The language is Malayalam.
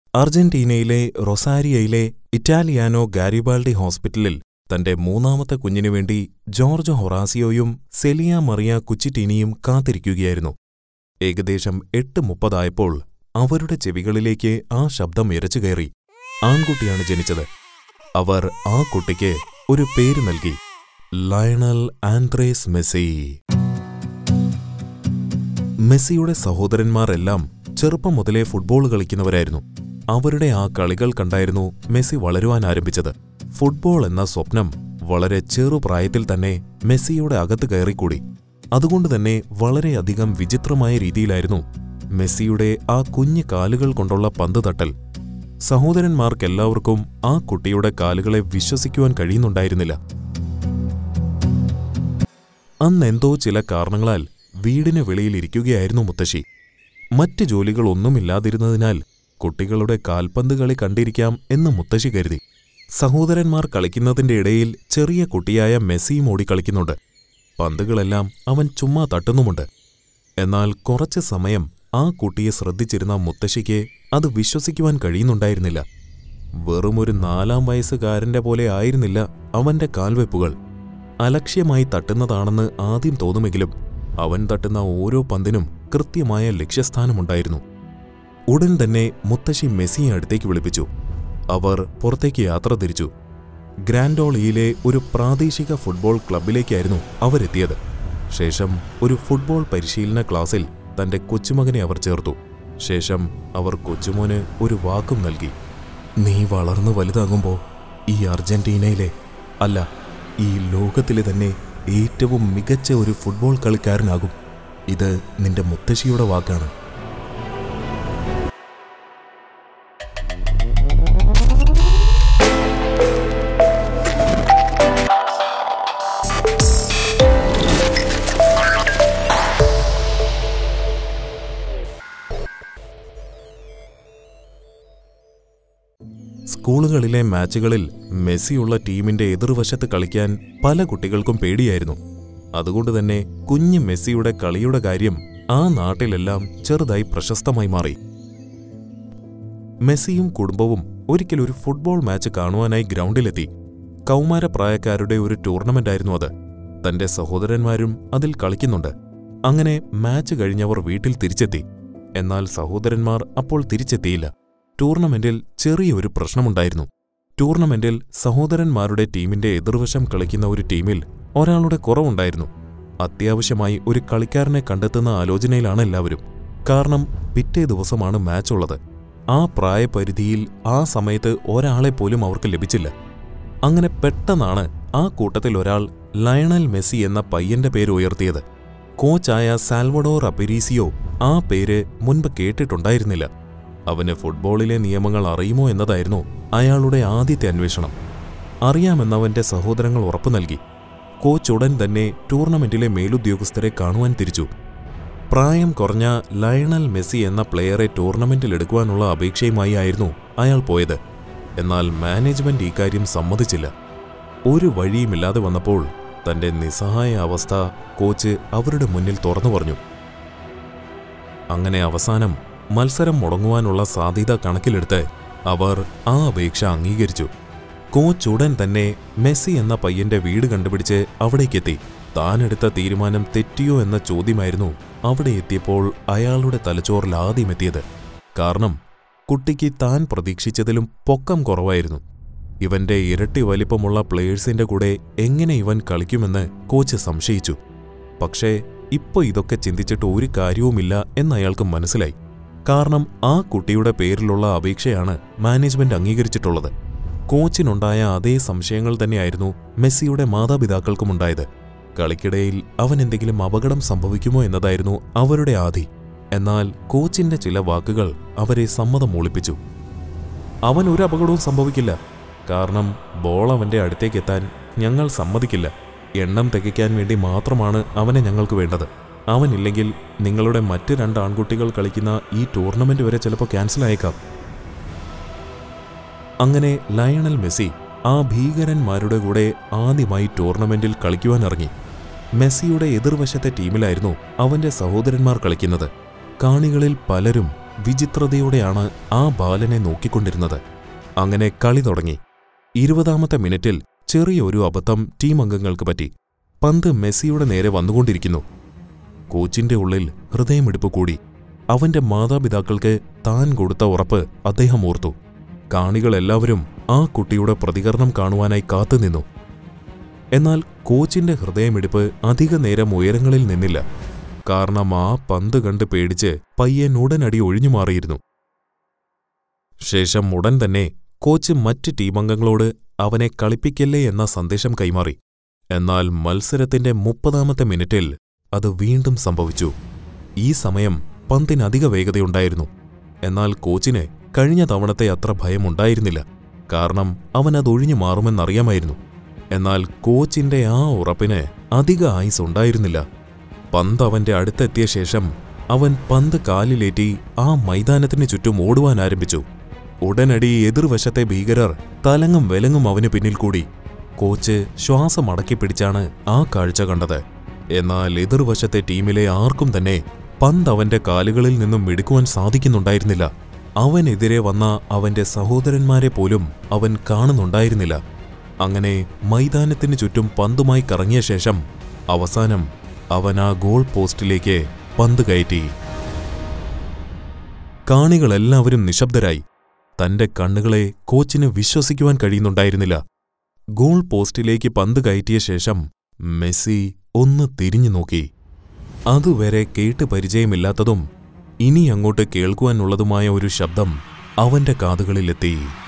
അർജന്റീനയിലെ റൊസാരിയയിലെ ഇറ്റാലിയാനോ ഗാരിബാൾഡി ഹോസ്പിറ്റലിൽ തന്റെ മൂന്നാമത്തെ കുഞ്ഞിനുവേണ്ടി ജോർജ് ഹൊറാസിയോയും സെലിയ മറിയ കുച്ചിറ്റീനിയും കാത്തിരിക്കുകയായിരുന്നു ഏകദേശം എട്ട് മുപ്പതായപ്പോൾ അവരുടെ ചെവികളിലേക്ക് ആ ശബ്ദം ഇരച്ചുകയറി ആൺകുട്ടിയാണ് ജനിച്ചത് അവർ ആ കുട്ടിക്ക് ഒരു പേര് നൽകി ലയണൽ ആൻഡ്രേസ് മെസ്സി മെസ്സിയുടെ സഹോദരന്മാരെല്ലാം ചെറുപ്പം മുതലേ ഫുട്ബോൾ കളിക്കുന്നവരായിരുന്നു അവരുടെ ആ കളികൾ കണ്ടായിരുന്നു മെസ്സി വളരുവാൻ ആരംഭിച്ചത് ഫുട്ബോൾ എന്ന സ്വപ്നം വളരെ ചെറുപ്രായത്തിൽ തന്നെ മെസ്സിയുടെ അകത്ത് കയറിക്കൂടി അതുകൊണ്ട് തന്നെ വളരെയധികം വിചിത്രമായ രീതിയിലായിരുന്നു മെസ്സിയുടെ ആ കുഞ്ഞു കാലുകൾ കൊണ്ടുള്ള പന്ത് തട്ടൽ സഹോദരന്മാർക്കെല്ലാവർക്കും ആ കുട്ടിയുടെ കാലുകളെ വിശ്വസിക്കുവാൻ കഴിയുന്നുണ്ടായിരുന്നില്ല അന്നെന്തോ ചില കാരണങ്ങളാൽ വീടിന് വെളിയിലിരിക്കുകയായിരുന്നു മുത്തശ്ശി മറ്റ് ജോലികളൊന്നുമില്ലാതിരുന്നതിനാൽ കുട്ടികളുടെ കാൽപന്ത് കളി കണ്ടിരിക്കാം എന്ന് മുത്തശ്ശി കരുതി സഹോദരന്മാർ കളിക്കുന്നതിന്റെ ഇടയിൽ ചെറിയ കുട്ടിയായ മെസ്സിയും ഓടിക്കളിക്കുന്നുണ്ട് പന്തുകളെല്ലാം അവൻ ചുമ്മാ തട്ടുന്നുമുണ്ട് എന്നാൽ കുറച്ച് സമയം ആ കുട്ടിയെ ശ്രദ്ധിച്ചിരുന്ന മുത്തശ്ശിക്ക് അത് വിശ്വസിക്കുവാൻ കഴിയുന്നുണ്ടായിരുന്നില്ല വെറുമൊരു നാലാം വയസ്സുകാരന്റെ പോലെ ആയിരുന്നില്ല അവന്റെ കാൽവെപ്പുകൾ അലക്ഷ്യമായി തട്ടുന്നതാണെന്ന് ആദ്യം തോന്നുമെങ്കിലും അവൻ തട്ടുന്ന ഓരോ പന്തിനും കൃത്യമായ ലക്ഷ്യസ്ഥാനമുണ്ടായിരുന്നു ഉടൻ തന്നെ മുത്തശ്ശി മെസ്സിയെ അടുത്തേക്ക് വിളിപ്പിച്ചു അവർ പുറത്തേക്ക് യാത്ര തിരിച്ചു ഗ്രാൻഡോളിയിലെ ഒരു പ്രാദേശിക ഫുട്ബോൾ ക്ലബിലേക്കായിരുന്നു അവരെത്തിയത് ശേഷം ഒരു ഫുട്ബോൾ പരിശീലന ക്ലാസ്സിൽ തന്റെ കൊച്ചുമകനെ അവർ ചേർത്തു ശേഷം അവർ കൊച്ചുമോന് ഒരു വാക്കും നൽകി നീ വളർന്നു വലുതാകുമ്പോൾ ഈ അർജന്റീനയിലെ അല്ല ഈ ലോകത്തിലെ തന്നെ ഏറ്റവും മികച്ച ഒരു ഫുട്ബോൾ കളിക്കാരനാകും ഇത് നിന്റെ മുത്തശ്ശിയുടെ വാക്കാണ് സ്കൂളുകളിലെ മാച്ചുകളിൽ മെസ്സിയുള്ള ടീമിന്റെ എതിർവശത്ത് കളിക്കാൻ പല കുട്ടികൾക്കും പേടിയായിരുന്നു അതുകൊണ്ട് തന്നെ കുഞ്ഞ് മെസ്സിയുടെ കളിയുടെ കാര്യം ആ നാട്ടിലെല്ലാം ചെറുതായി പ്രശസ്തമായി മാറി മെസ്സിയും കുടുംബവും ഒരിക്കൽ ഒരു ഫുട്ബോൾ മാച്ച് കാണുവാനായി ഗ്രൗണ്ടിലെത്തി കൗമാരപ്രായക്കാരുടെ ഒരു ടൂർണമെന്റായിരുന്നു അത് തന്റെ സഹോദരന്മാരും അതിൽ കളിക്കുന്നുണ്ട് അങ്ങനെ മാച്ച് കഴിഞ്ഞവർ വീട്ടിൽ തിരിച്ചെത്തി എന്നാൽ സഹോദരന്മാർ അപ്പോൾ തിരിച്ചെത്തിയില്ല ടൂർണമെന്റിൽ ചെറിയൊരു പ്രശ്നമുണ്ടായിരുന്നു ടൂർണമെന്റിൽ സഹോദരന്മാരുടെ ടീമിന്റെ എതിർവശം കളിക്കുന്ന ഒരു ടീമിൽ ഒരാളുടെ കുറവുണ്ടായിരുന്നു അത്യാവശ്യമായി ഒരു കളിക്കാരനെ കണ്ടെത്തുന്ന ആലോചനയിലാണ് എല്ലാവരും കാരണം പിറ്റേ ദിവസമാണ് മാച്ചുള്ളത് ആ പ്രായപരിധിയിൽ ആ സമയത്ത് ഒരാളെ പോലും അവർക്ക് ലഭിച്ചില്ല അങ്ങനെ പെട്ടെന്നാണ് ആ കൂട്ടത്തിൽ ഒരാൾ ലയണൽ മെസ്സി എന്ന പയ്യന്റെ പേര് ഉയർത്തിയത് കോച്ചായ സാൽവഡോർ അപെരീസിയോ ആ പേര് മുൻപ് കേട്ടിട്ടുണ്ടായിരുന്നില്ല അവന് ഫുട്ബോളിലെ നിയമങ്ങൾ അറിയുമോ എന്നതായിരുന്നു അയാളുടെ ആദ്യത്തെ അന്വേഷണം അറിയാമെന്നവന്റെ സഹോദരങ്ങൾ ഉറപ്പു നൽകി കോച്ച് ഉടൻ തന്നെ ടൂർണമെന്റിലെ മേലുദ്യോഗസ്ഥരെ കാണുവാൻ തിരിച്ചു പ്രായം കുറഞ്ഞ ലയണൽ മെസ്സി എന്ന പ്ലെയറെ ടൂർണമെന്റിലെടുക്കുവാനുള്ള അപേക്ഷയുമായി ആയിരുന്നു അയാൾ പോയത് എന്നാൽ മാനേജ്മെന്റ് ഇക്കാര്യം സമ്മതിച്ചില്ല ഒരു വഴിയുമില്ലാതെ വന്നപ്പോൾ തന്റെ നിസ്സഹായ അവസ്ഥ കോച്ച് അവരുടെ മുന്നിൽ തുറന്നു പറഞ്ഞു അങ്ങനെ അവസാനം മത്സരം മുടങ്ങുവാനുള്ള സാധ്യത കണക്കിലെടുത്ത് അവർ ആ അപേക്ഷ അംഗീകരിച്ചു കോച്ച് ഉടൻ തന്നെ മെസ്സി എന്ന പയ്യന്റെ വീട് കണ്ടുപിടിച്ച് അവിടേക്കെത്തി താനെടുത്ത തീരുമാനം തെറ്റിയോ എന്ന ചോദ്യമായിരുന്നു അവിടെ എത്തിയപ്പോൾ അയാളുടെ തലച്ചോറിൽ ആദ്യം എത്തിയത് കാരണം കുട്ടിക്ക് താൻ പ്രതീക്ഷിച്ചതിലും പൊക്കം കുറവായിരുന്നു ഇവന്റെ ഇരട്ടി വലിപ്പമുള്ള പ്ലേയേഴ്സിന്റെ കൂടെ എങ്ങനെ ഇവൻ കളിക്കുമെന്ന് കോച്ച് സംശയിച്ചു പക്ഷേ ഇപ്പൊ ഇതൊക്കെ ചിന്തിച്ചിട്ട് ഒരു കാര്യവുമില്ല എന്നയാൾക്ക് മനസ്സിലായി കാരണം ആ കുട്ടിയുടെ പേരിലുള്ള അപേക്ഷയാണ് മാനേജ്മെന്റ് അംഗീകരിച്ചിട്ടുള്ളത് കോച്ചിനുണ്ടായ അതേ സംശയങ്ങൾ തന്നെയായിരുന്നു മെസ്സിയുടെ മാതാപിതാക്കൾക്കുമുണ്ടായത് കളിക്കിടയിൽ അവൻ എന്തെങ്കിലും അപകടം സംഭവിക്കുമോ എന്നതായിരുന്നു അവരുടെ ആധി എന്നാൽ കോച്ചിന്റെ ചില വാക്കുകൾ അവരെ സമ്മതം മൂളിപ്പിച്ചു അവൻ ഒരു അപകടവും സംഭവിക്കില്ല കാരണം ബോൾ അവന്റെ അടുത്തേക്ക് എത്താൻ ഞങ്ങൾ സമ്മതിക്കില്ല എണ്ണം തികയ്ക്കാൻ വേണ്ടി മാത്രമാണ് അവനെ ഞങ്ങൾക്ക് വേണ്ടത് അവനില്ലെങ്കിൽ നിങ്ങളുടെ മറ്റ് രണ്ട് ആൺകുട്ടികൾ കളിക്കുന്ന ഈ ടൂർണമെന്റ് വരെ ചിലപ്പോൾ ക്യാൻസൽ ആയേക്കാം അങ്ങനെ ലയണൽ മെസ്സി ആ ഭീകരന്മാരുടെ കൂടെ ആദ്യമായി ടൂർണമെന്റിൽ കളിക്കുവാനിറങ്ങി മെസ്സിയുടെ എതിർവശത്തെ ടീമിലായിരുന്നു അവന്റെ സഹോദരന്മാർ കളിക്കുന്നത് കാണികളിൽ പലരും വിചിത്രതയോടെയാണ് ആ ബാലനെ നോക്കിക്കൊണ്ടിരുന്നത് അങ്ങനെ കളി തുടങ്ങി ഇരുപതാമത്തെ മിനിറ്റിൽ ചെറിയൊരു അബദ്ധം ടീം അംഗങ്ങൾക്ക് പറ്റി പന്ത് മെസ്സിയുടെ നേരെ വന്നുകൊണ്ടിരിക്കുന്നു കോച്ചിന്റെ ഉള്ളിൽ ഹൃദയമിടിപ്പ് കൂടി അവന്റെ മാതാപിതാക്കൾക്ക് താൻ കൊടുത്ത ഉറപ്പ് അദ്ദേഹം ഓർത്തു കാണികളെല്ലാവരും ആ കുട്ടിയുടെ പ്രതികരണം കാണുവാനായി കാത്തുനിന്നു എന്നാൽ കോച്ചിന്റെ ഹൃദയമിടിപ്പ് അധിക നേരം ഉയരങ്ങളിൽ നിന്നില്ല കാരണം ആ പന്ത് കണ്ട് പേടിച്ച് പയ്യൻ ഉടനടി ഒഴിഞ്ഞു മാറിയിരുന്നു ശേഷം ഉടൻ തന്നെ കോച്ച് മറ്റ് ടീമംഗങ്ങളോട് അവനെ കളിപ്പിക്കല്ലേ എന്ന സന്ദേശം കൈമാറി എന്നാൽ മത്സരത്തിന്റെ മുപ്പതാമത്തെ മിനിറ്റിൽ അത് വീണ്ടും സംഭവിച്ചു ഈ സമയം പന്തിനധിക വേഗതയുണ്ടായിരുന്നു എന്നാൽ കോച്ചിന് കഴിഞ്ഞ തവണത്തെ അത്ര ഭയമുണ്ടായിരുന്നില്ല കാരണം അവൻ അതൊഴിഞ്ഞു മാറുമെന്നറിയാമായിരുന്നു എന്നാൽ കോച്ചിന്റെ ആ ഉറപ്പിന് അധിക ആയുസ് ഉണ്ടായിരുന്നില്ല പന്ത് അവന്റെ അടുത്തെത്തിയ ശേഷം അവൻ പന്ത് കാലിലേറ്റി ആ മൈതാനത്തിന് ചുറ്റും ഓടുവാൻ ആരംഭിച്ചു ഉടനടി എതിർവശത്തെ ഭീകരർ തലങ്ങും വിലങ്ങും അവന് പിന്നിൽ കൂടി കോച്ച് ശ്വാസം അടക്കിപ്പിടിച്ചാണ് ആ കാഴ്ച കണ്ടത് എന്നാൽ എതിർവശത്തെ ടീമിലെ ആർക്കും തന്നെ പന്ത് അവന്റെ കാലുകളിൽ നിന്നും മിടുക്കുവാൻ സാധിക്കുന്നുണ്ടായിരുന്നില്ല അവനെതിരെ വന്ന അവന്റെ സഹോദരന്മാരെ പോലും അവൻ കാണുന്നുണ്ടായിരുന്നില്ല അങ്ങനെ മൈതാനത്തിന് ചുറ്റും പന്തുമായി കറങ്ങിയ ശേഷം അവസാനം അവൻ ആ ഗോൾ പോസ്റ്റിലേക്ക് പന്ത് കയറ്റി കാണികളെല്ലാവരും നിശബ്ദരായി തന്റെ കണ്ണുകളെ കോച്ചിന് വിശ്വസിക്കുവാൻ കഴിയുന്നുണ്ടായിരുന്നില്ല ഗോൾ പോസ്റ്റിലേക്ക് പന്ത് കയറ്റിയ ശേഷം മെസ്സി ഒന്ന് തിരിഞ്ഞു നോക്കി അതുവരെ കേട്ട് പരിചയമില്ലാത്തതും ഇനി അങ്ങോട്ട് കേൾക്കുവാനുള്ളതുമായ ഒരു ശബ്ദം അവന്റെ കാതുകളിലെത്തി